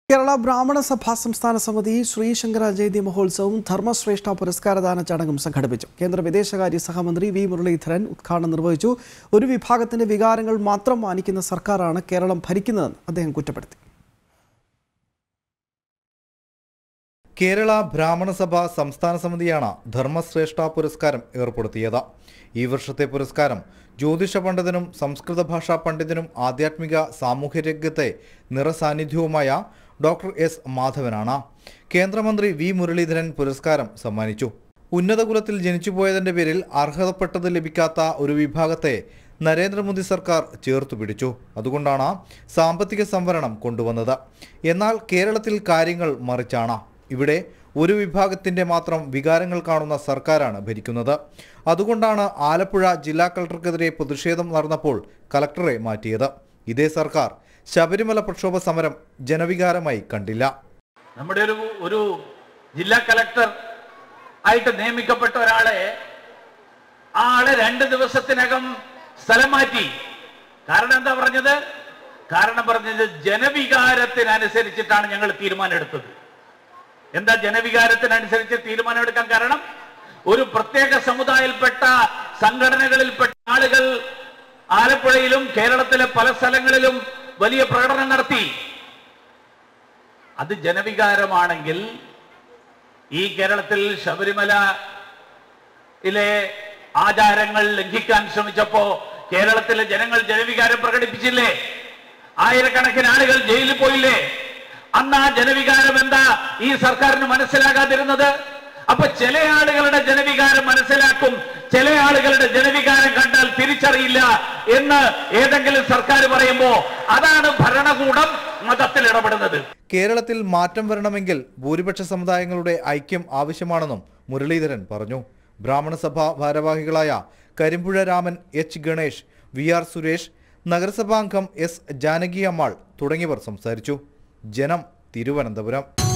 കേരള ബ്രാഹ്മണ സഭാ സംസ്ഥാന സമിതി ശ്രീശങ്കര ജയന്തി മഹോത്സവവും ധർമ്മശ്രേഷ്ഠ പുരസ്കാരദാന ചടങ്ങും സംഘടിപ്പിച്ചു കേന്ദ്ര വിദേശകാര്യ സഹമന്ത്രി വി മുരളീധരൻ ഉദ്ഘാടനം നിർവഹിച്ചു ഒരു വിഭാഗത്തിന്റെ വികാരങ്ങൾ മാത്രം മാനിക്കുന്ന സർക്കാരാണ് കേരളം ഭരിക്കുന്നതെന്ന് അദ്ദേഹം കുറ്റപ്പെടുത്തി കേരള ബ്രാഹ്മണ സഭ സംസ്ഥാന സമിതിയാണ് ധർമ്മശ്രേഷ്ഠ പുരസ്കാരം ഏർപ്പെടുത്തിയത് ഈ വർഷത്തെ പുരസ്കാരം ജ്യോതിഷ പണ്ഡിതനും സംസ്കൃത ഭാഷാ പണ്ഡിതനും ആധ്യാത്മിക സാമൂഹ്യ രംഗത്തെ നിറസാന്നിധ്യവുമായ ഡോക്ടർ എസ് മാധവനാണ് കേന്ദ്രമന്ത്രി വി മുരളീധരൻ പുരസ്കാരം സമ്മാനിച്ചു ഉന്നത കുലത്തിൽ ജനിച്ചുപോയതിന്റെ പേരിൽ അർഹതപ്പെട്ടത് ലഭിക്കാത്ത ഒരു വിഭാഗത്തെ നരേന്ദ്രമോദി സർക്കാർ ചേർത്തു പിടിച്ചു അതുകൊണ്ടാണ് സാമ്പത്തിക സംവരണം കൊണ്ടുവന്നത് എന്നാൽ കേരളത്തിൽ കാര്യങ്ങൾ മറിച്ചാണ് ഇവിടെ ഒരു വിഭാഗത്തിന്റെ മാത്രം വികാരങ്ങൾ കാണുന്ന സർക്കാരാണ് ഭരിക്കുന്നത് അതുകൊണ്ടാണ് ആലപ്പുഴ ജില്ലാ കളക്ടർക്കെതിരെ പ്രതിഷേധം നടന്നപ്പോൾ കലക്ടറെ മാറ്റിയത് ഇതേ സർക്കാർ ശബരിമല പ്രക്ഷോഭ സമരം ജനവികാരമായി കണ്ടില്ല നമ്മുടെ ഒരു ഒരു ജില്ലാ കലക്ടർ ആയിട്ട് നിയമിക്കപ്പെട്ട ഒരാളെ ആ ആളെ രണ്ട് ദിവസത്തിനകം സ്ഥലം മാറ്റി കാരണം എന്താ പറഞ്ഞത് കാരണം പറഞ്ഞത് ജനവികാരത്തിനനുസരിച്ചിട്ടാണ് ഞങ്ങൾ തീരുമാനം എടുത്തത് എന്താ ജനവികാരത്തിനനുസരിച്ച് തീരുമാനം എടുക്കാൻ കാരണം ഒരു പ്രത്യേക സമുദായത്തിൽപ്പെട്ട സംഘടനകളിൽപ്പെട്ട ആളുകൾ ആലപ്പുഴയിലും കേരളത്തിലെ പല സ്ഥലങ്ങളിലും വലിയ പ്രകടനം നടത്തി അത് ജനവികാരമാണെങ്കിൽ ഈ കേരളത്തിൽ ശബരിമലയിലെ ആചാരങ്ങൾ ലംഘിക്കാൻ ശ്രമിച്ചപ്പോ കേരളത്തിലെ ജനങ്ങൾ ജനവികാരം പ്രകടിപ്പിച്ചില്ലേ ആയിരക്കണക്കിന് ആളുകൾ ജയിലിൽ പോയില്ലേ അന്ന് ആ ജനവികാരം എന്താ ഈ സർക്കാരിന് മനസ്സിലാകാതിരുന്നത് അപ്പൊ ചില ആളുകളുടെ ജനവികാരം മനസ്സിലാക്കും ചില ആളുകളുടെ ജനവികാരം കണ്ടാൽ തിരിച്ചറിയില്ല എന്ന് ഏതെങ്കിലും സർക്കാർ പറയുമ്പോ അതാണ് ഭരണകൂടം മതത്തിൽ ഇടപെടുന്നത് കേരളത്തിൽ മാറ്റം വരണമെങ്കിൽ ഭൂരിപക്ഷ സമുദായങ്ങളുടെ ഐക്യം ആവശ്യമാണെന്നും മുരളീധരൻ പറഞ്ഞു ബ്രാഹ്മണ സഭ ഭാരവാഹികളായ Karimpuzha Raman H Ganesh V R Suresh നഗരസഭാംഗം എസ് ജാനകി അമ്മാൾ തുടങ്ങിയവർ സംസാരിച്ചു ജനം തിരുവനന്തപുരം